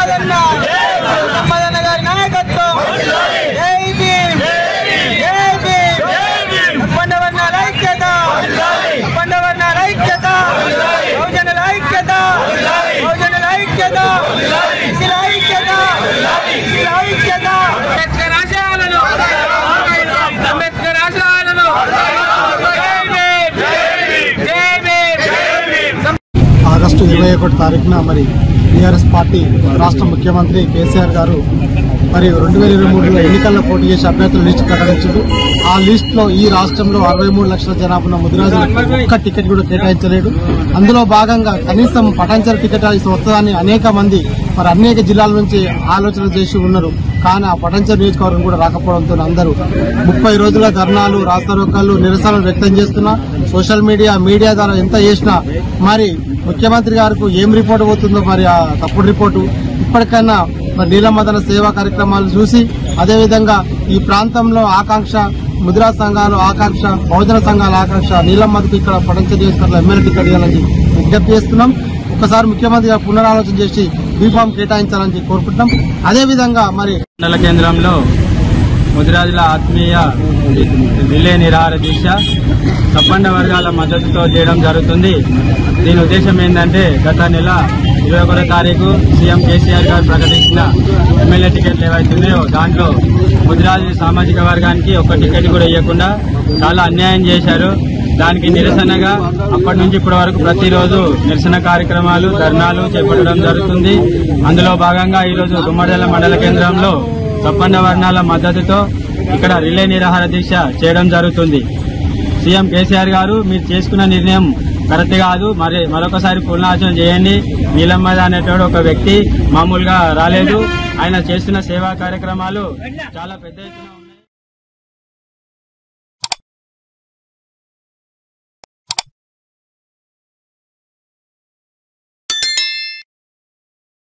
మదన్న మదన్న గారి నాయకత్వం జై భీమ్ జై భీమ్ పండవర్ణాల ఐక్యత పండవర్ణాల ఐక్యత బహుజనుల ఐక్యత బహుజనుల ఐక్యత శిల ఐక్యత శిల ఐక్యత అంబేద్కర్ ఆశయాలను అంబేద్కర్ ఆశయాలను జై భీమ్ జై భీమ్ ఆగస్టు ఇరవై ఒకటి తారీఖున మరి టీఆర్ఎస్ పార్టీ రాష్ట్ర ముఖ్యమంత్రి కేసీఆర్ గారు మరి రెండు వేల ఇరవై మూడులో ఎన్నికల్లో పోటీ చేసే అభ్యర్థుల లిస్టు ప్రకటించారు ఆ లిస్ట్ లో ఈ రాష్ట్రంలో అరవై మూడు లక్షల జనాభా ఉన్న ముదిరాజులకు ఒక్క టికెట్ కూడా కేటాయించలేడు అందులో భాగంగా కనీసం పటాంచర టికెట్ వస్తుందని అనేక మంది మరి అనేక జిల్లాల నుంచి ఆలోచన చేసి ఉన్నారు కానీ ఆ పటాంచర నియోజకవర్గం కూడా రాకపోవడంతో అందరూ ముప్పై రోజుల ధర్నాలు రాస్తారోకాలు నిరసనలు వ్యక్తం చేస్తున్నా సోషల్ మీడియా మీడియా ద్వారా ఎంత చేసినా మరి ముఖ్యమంత్రి గారికి ఏం రిపోర్ట్ పోతుందో మరి ఆ తప్పుడు రిపోర్టు ఇప్పటికైనా మరి నీలమదన సేవా కార్యక్రమాలు చూసి అదేవిధంగా ఈ ప్రాంతంలో ఆకాంక్ష ముద్రా సంఘాలు ఆకాంక్ష బహుజన సంఘాల ఆకాంక్ష నీలమ్మదికి ఇక్కడ పడంచ నియోజకవర్గంలో ఎమ్మెల్యే టికెట్ ఇవ్వాలని విజ్ఞప్తి చేస్తున్నాం ఒకసారి ముఖ్యమంత్రి గారు పునరాలోచన చేసి బీఫామ్ కేటాయించాలని కోరుకుంటున్నాం అదేవిధంగా మరి మండల కేంద్రంలో ముదిరాజుల ఆత్మీయ రిలే నిరాహార దీక్ష సబ్బండ వర్గాల మద్దతుతో చేయడం జరుగుతుంది దీని ఉద్దేశం ఏంటంటే గత నెల ఇరవై ఒకటో తారీఖు సీఎం కేసీఆర్ గారు ప్రకటించిన ఎమ్మెల్యే టికెట్లు ఏవైతున్నాయో దాంట్లో ముదిరాజు సామాజిక వర్గానికి ఒక్క టికెట్ కూడా ఇవ్వకుండా చాలా అన్యాయం చేశారు దానికి నిరసనగా అప్పటి నుంచి ఇప్పటి వరకు ప్రతిరోజు నిరసన కార్యక్రమాలు ధర్నాలు చేపట్టడం జరుగుతుంది అందులో భాగంగా ఈరోజు దుమ్మడల మండల కేంద్రంలో సప్పండ వర్ణాల మద్దతుతో ఇక్కడ రిలే నిరాహార దీక్ష చేయడం జరుగుతుంది సీఎం కేసీఆర్ గారు మీరు చేసుకున్న నిర్ణయం కరెక్ట్ కాదు మరి మరొకసారి పునరాచరణ చేయండి నీలమ్మద అనేటువంటి ఒక వ్యక్తి మామూలుగా రాలేదు ఆయన చేస్తున్న సేవా కార్యక్రమాలు చాలా పెద్ద ఎత్తున ఉన్నాయి.